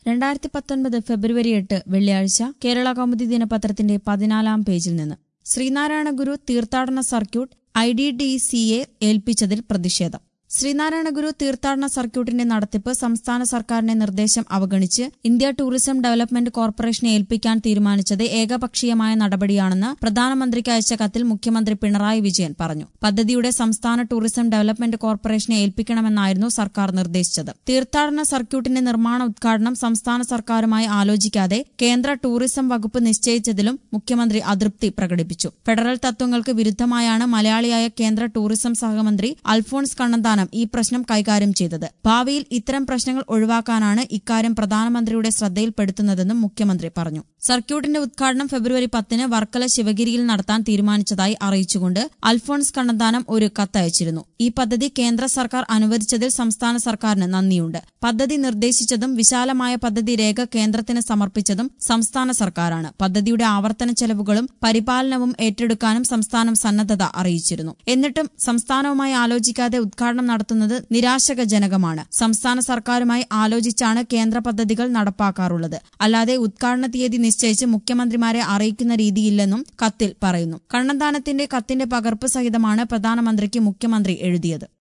രണ്ടായിരത്തി പത്തൊൻപത് ഫെബ്രുവരി എട്ട് വെള്ളിയാഴ്ച കേരള കൗമുദി ദിനപത്രത്തിന്റെ പതിനാലാം പേജിൽ നിന്ന് ശ്രീനാരായണ ഗുരു തീർത്ഥാടന സർക്യൂട്ട് ഐ ഡി ഡി സിയെ ഏൽപ്പിച്ചതിൽ പ്രതിഷേധം ശ്രീനാരായണ ഗുരു തീർത്ഥാടന സർക്യൂട്ടിന്റെ നടത്തിപ്പ് സംസ്ഥാന സർക്കാരിന്റെ നിർദ്ദേശം അവഗണിച്ച് ഇന്ത്യ ടൂറിസം ഡെവലപ്മെന്റ് കോർപ്പറേഷനെ ഏൽപ്പിക്കാൻ തീരുമാനിച്ചത് ഏകപക്ഷീയമായ നടപടിയാണെന്ന് പ്രധാനമന്ത്രിക്ക് അയച്ച കത്തിൽ മുഖ്യമന്ത്രി പിണറായി വിജയൻ പറഞ്ഞു പദ്ധതിയുടെ സംസ്ഥാന ടൂറിസം ഡെവലപ്മെന്റ് കോർപ്പറേഷനെ ഏൽപ്പിക്കണമെന്നായിരുന്നു സർക്കാർ നിർദ്ദേശിച്ചത് തീർത്ഥാടന സർക്യൂട്ടിന്റെ നിർമ്മാണ ഉദ്ഘാടനം സംസ്ഥാന സർക്കാരുമായി ആലോചിക്കാതെ കേന്ദ്ര ടൂറിസം വകുപ്പ് നിശ്ചയിച്ചതിലും മുഖ്യമന്ത്രി അതൃപ്തി പ്രകടിപ്പിച്ചു ഫെഡറൽ തത്വങ്ങൾക്ക് വിരുദ്ധമായാണ് മലയാളിയായ കേന്ദ്ര ടൂറിസം സഹമന്ത്രി അൽഫോൺസ് കണ്ണന്താനം ഈ പ്രശ്നം കൈകാര്യം ചെയ്തത് ഭാവിയിൽ ഇത്തരം പ്രശ്നങ്ങൾ ഒഴിവാക്കാനാണ് ഇക്കാര്യം പ്രധാനമന്ത്രിയുടെ ശ്രദ്ധയിൽപ്പെടുത്തുന്നതെന്നും മുഖ്യമന്ത്രി പറഞ്ഞു സർക്യൂട്ടിന്റെ ഉദ്ഘാടനം ഫെബ്രുവരി പത്തിന് വർക്കല ശിവഗിരിയിൽ നടത്താൻ തീരുമാനിച്ചതായി അറിയിച്ചുകൊണ്ട് അൽഫോൺസ് കണ്ണന്താനം ഒരു കത്തയച്ചിരുന്നു ഈ പദ്ധതി കേന്ദ്ര സർക്കാർ അനുവദിച്ചതിൽ സംസ്ഥാന സർക്കാരിന് നന്ദിയുണ്ട് പദ്ധതി നിർദ്ദേശിച്ചതും വിശാലമായ പദ്ധതി രേഖ കേന്ദ്രത്തിന് സമർപ്പിച്ചതും സംസ്ഥാന സർക്കാരാണ് പദ്ധതിയുടെ ആവർത്തന ചെലവുകളും പരിപാലനവും ഏറ്റെടുക്കാനും സംസ്ഥാനം സന്നദ്ധത അറിയിച്ചിരുന്നു എന്നിട്ടും സംസ്ഥാനവുമായി ആലോചിക്കാതെ ഉദ്ഘാടനം നടത്തുന്നത് നിരാശകജനകമാണ് സംസ്ഥാന സർക്കാരുമായി ആലോചിച്ചാണ് കേന്ദ്ര പദ്ധതികൾ നടപ്പാക്കാറുള്ളത് അല്ലാതെ ഉദ്ഘാടന തീയതി നിശ്ചയിച്ച് മുഖ്യമന്ത്രിമാരെ അറിയിക്കുന്ന രീതിയില്ലെന്നും കത്തിൽ പറയുന്നു കണ്ണന്താനത്തിന്റെ കത്തിന്റെ പകർപ്പ് സഹിതമാണ് പ്രധാനമന്ത്രിക്ക് മുഖ്യമന്ത്രി എഴുതിയത്